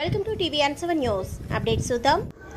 welcome to TV అన్ seven news updates చూద్దాం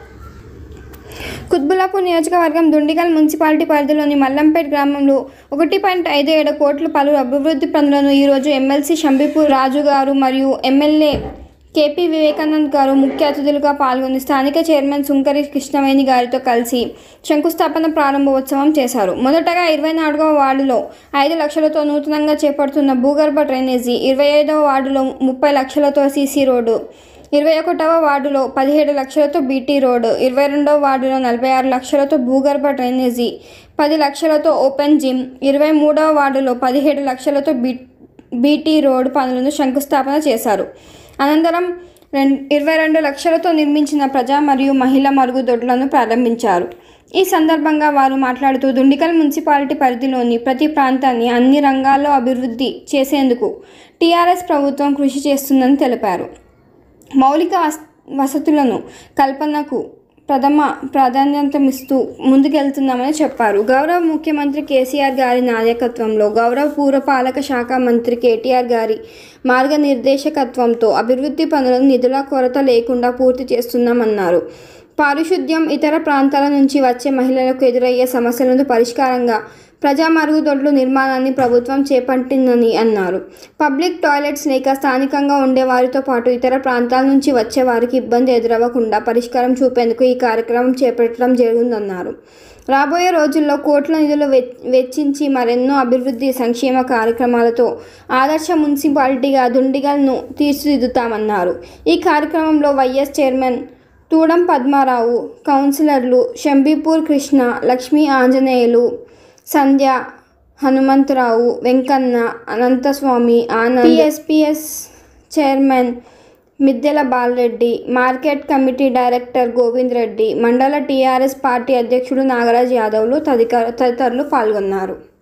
కుత్బులాపూర్ నియోజకవర్గం దుండిగల్ మున్సిపాలిటీ పరిధిలోని మల్లంపేట్ గ్రామంలో ఒకటి పాయింట్ ఐదు ఏడు కోట్ల పలు అభివృద్ధి పనులను ఈరోజు ఎమ్మెల్సీ షంబీపూర్ రాజు గారు మరియు ఎమ్మెల్యే కేపీ వివేకానంద్ గారు ముఖ్య అతిథులుగా పాల్గొని స్థానిక చైర్మన్ సుంకరి కృష్ణవేణి గారితో కలిసి శంకుస్థాపన ప్రారంభోత్సవం చేశారు మొదటగా ఇరవై నాలుగవ వార్డులో ఐదు లక్షలతో నూతనంగా చేపడుతున్న భూగర్భ డ్రైనేజీ ఇరవై ఐదవ వార్డులో ముప్పై లక్షలతో సీసీ రోడ్డు ఇరవై ఒకటవ వార్డులో పదిహేడు లక్షలతో బీటీ రోడ్ ఇరవై రెండవ వార్డులో నలభై ఆరు లక్షలతో భూగర్భ డ్రైనేజీ పది లక్షలతో ఓపెన్ జిమ్ ఇరవై మూడవ వార్డులో పదిహేడు లక్షలతో బీ బీటీ రోడ్ పనులను శంకుస్థాపన చేశారు అనంతరం రెం ఇరవై రెండు లక్షలతో నిర్మించిన ప్రజా మరియు మహిళా మరుగుదొడ్లను ప్రారంభించారు ఈ సందర్భంగా వారు మాట్లాడుతూ దుండికల్ మున్సిపాలిటీ పరిధిలోని ప్రతి ప్రాంతాన్ని అన్ని రంగాల్లో అభివృద్ధి చేసేందుకు టీఆర్ఎస్ ప్రభుత్వం కృషి చేస్తుందని తెలిపారు మౌలిక వస్- వసతులను కల్పనకు ప్రథమ ప్రాధాన్యతమిస్తూ ముందుకెళ్తున్నామని చెప్పారు గౌరవ ముఖ్యమంత్రి కేసీఆర్ గారి నాయకత్వంలో గౌరవ పూర్వపాలక శాఖ మంత్రి కేటీఆర్ గారి మార్గనిర్దేశకత్వంతో అభివృద్ధి పనులను నిధుల కొరత లేకుండా పూర్తి చేస్తున్నామన్నారు పారిశుద్ధ్యం ఇతర ప్రాంతాల నుంచి వచ్చే మహిళలకు ఎదురయ్యే సమస్యలను పరిష్కారంగా ప్రజా మరుగుదొడ్లు నిర్మాణాన్ని ప్రభుత్వం చేపట్టిందని అన్నారు పబ్లిక్ టాయిలెట్స్ లేక స్థానికంగా ఉండే వారితో పాటు ఇతర ప్రాంతాల నుంచి వచ్చే వారికి ఇబ్బంది ఎదురవ్వకుండా పరిష్కారం చూపేందుకు ఈ కార్యక్రమం చేపట్టడం జరిగిందన్నారు రాబోయే రోజుల్లో కోట్ల నిధులు వె- వెచ్చించి మరెన్నో అభివృద్ధి సంక్షేమ కార్యక్రమాలతో ఆదర్శ మున్సిపాలిటీగా దుండిగల్ను తీర్చిదిద్దుతామన్నారు ఈ కార్యక్రమంలో వైఎస్ చైర్మన్ తూడం పద్మారావు కౌన్సిలర్లు Shambipur Krishna Lakshmi Anjaneyulu Sandhya Hanumantharao Venkanna Ananthaswamy Anand PSPS chairman Middela Balareddy market committee director Govind Reddy మండల టీఆర్ఎస్ పార్టీ అధ్యక్షుడు నాగరాజ్ యాదవ్లు తదిక తదితరులు పాల్గొన్నారు